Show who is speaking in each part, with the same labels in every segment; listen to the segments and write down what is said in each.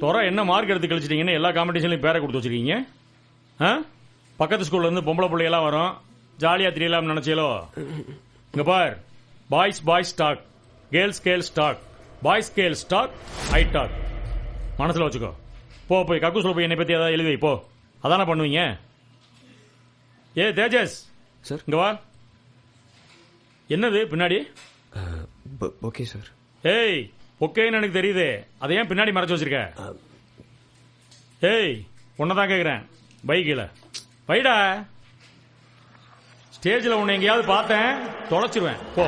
Speaker 1: துறை என்ன மார்க் எடுத்து கழிச்சிட்டீங்கன்னு எல்லா காம்படிஷன்லையும் பேரை கொடுத்து வச்சிருக்கீங்க ஆ பக்கத்து ஸ்கூல்ல இருந்து பொம்பளை பிள்ளையெல்லாம் வரும் ஜாலியா தெரியலாம்னு நினைச்சீங்களோ இங்க பார் boys boys talk girls girls talk boys girls talk I talk மனசுல வச்சுக்கோ போ போய் கக்கூஸ்ல போய் என்னை பத்தி ஏதாவது எழுதி வை, போ அதானே பண்ணுவீங்க ஏ தேஜஸ்
Speaker 2: சார்
Speaker 1: இங்க வா என்னது பின்னாடி
Speaker 2: ஓகே சார்
Speaker 1: ஏய் பொக்கேன்னு எனக்கு தெரியுது அதை ஏன் பின்னாடி மறைச்சு வச்சிருக்க ஏய் உன்னதான் கேக்குறேன் பைக்கில் வைடா ஸ்டேஜில் உன்னை எங்கேயாவது பார்த்தேன் தொலைச்சிருவேன் போ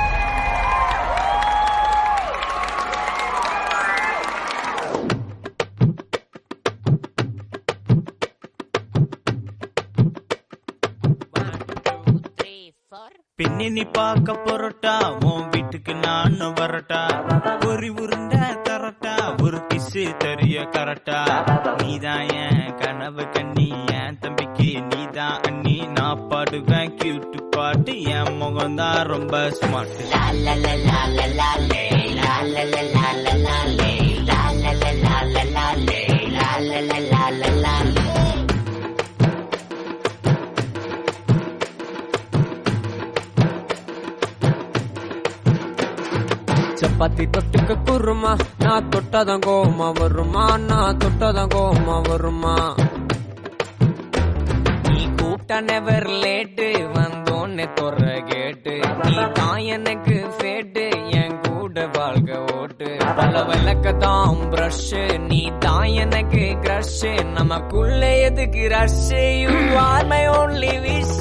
Speaker 3: பெண்ணி நீ பார்க்க போறட்டா உன் வீட்டுக்கு நானும் வரட்டா ஒரு உருண்டை தரட்டா ஒரு கிசு தெரிய கரட்டா நீதான் என் கனவு கண்ணி என் தம்பிக்கு நீதான் அண்ணி நான் பாடுவேன் கியூட்டு பாட்டு என் முகம் தான் ரொம்ப ஸ்மார்ட்
Speaker 4: சப்பாத்தி தொட்டுக்க குருமா நான் தொட்டாதான் கோமா வருமா நான் தொட்டாதான் கோமா வருமா நீ கூப்பிட்ட நெவர் லேட்டு வந்தோன்னே தொற கேட்டு நீ தான் எனக்கு ஃபேட்டு என் கூட வாழ்க ஓட்டு பல விளக்கதான் பிரஷ் நீ தான் எனக்கு கிரஷ் நமக்குள்ள எதுக்கு rush you are my only wish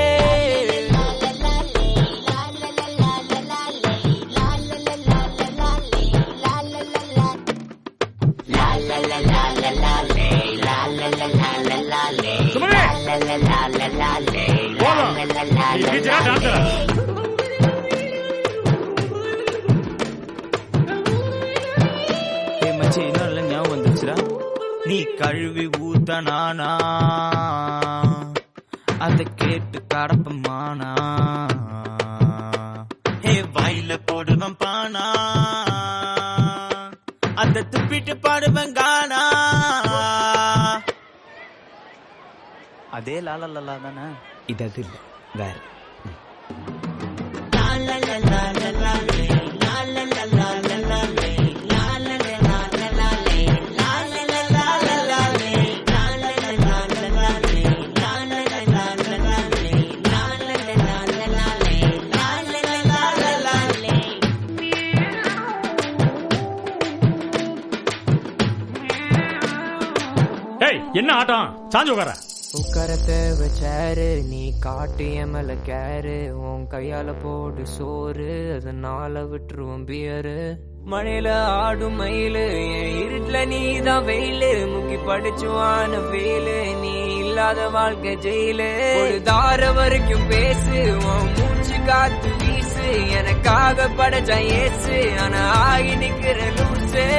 Speaker 1: Sumathi போதும் நீ டீச்சரா டான்சரா
Speaker 3: ஏ மச்சி நல்ல ஞாபகம் வந்துச்சுடா நீ கழுவி ஊத்த நானா அத கேட்டு கடப்பமானா ஹே வாயில போடுவன் பானா அத துப்பிட்டு பாடுவன் கானா அதே லாலா லலா தானே
Speaker 2: இது அது இல்லை வேற
Speaker 1: ஏய் என்ன ஆட்டம் சாஞ்சு உட்கார
Speaker 4: உட்கார தேவை சேரு நீ காட்டு எமல கேரு உன் கையால போடு சோறு அதனால விட்டுருவோம் பியரு மழையில ஆடும் மயிலு என் இருட்டுல நீ தான் வெயிலு முக்கி படிச்சுவான வெயிலு நீ இல்லாத வாழ்க்கை ஜெயிலு ஒரு தார வரைக்கும் பேசு உன் மூச்சு காத்து வீசு எனக்காக படைச்ச ஏசு ஆனா ஆகி நிக்கிற லூசு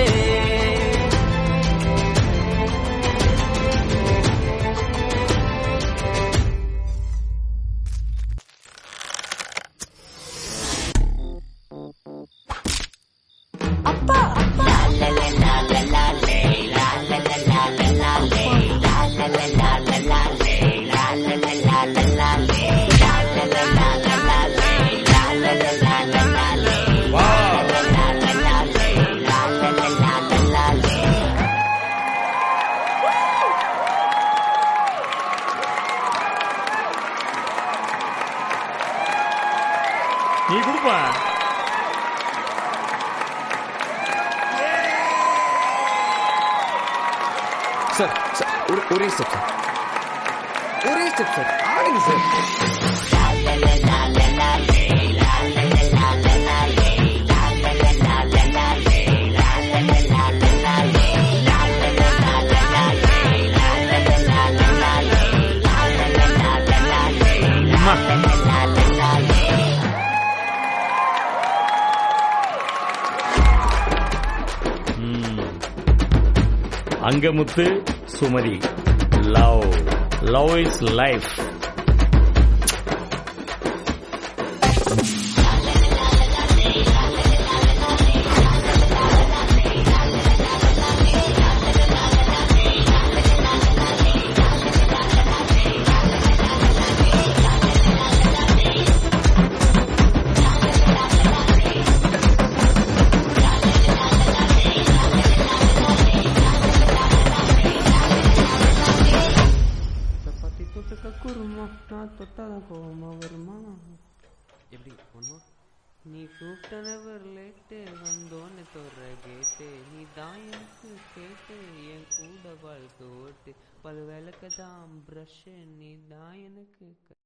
Speaker 1: நீ கொடுப்ப
Speaker 2: சார் சார் ஒரு ஒரே ஸ்டெப் சார் ஒரே ஸ்டெப் சார் ஆடுங்க sir
Speaker 1: Angamuthu Sumathi love love is life
Speaker 4: தொட்டாதான் கோவமா வருமா
Speaker 2: எப்படி ஒன்றும்
Speaker 4: நீ கூப்பிட்டனவர் லேட்டு வந்தோன்னு தொற கேட்டு நீ தான் எனக்கு கேட்டு என் கூட வாழ்க்கை ஓட்டு பல விளக்கு தான் ப்ரஷ் நீ தான் எனக்கு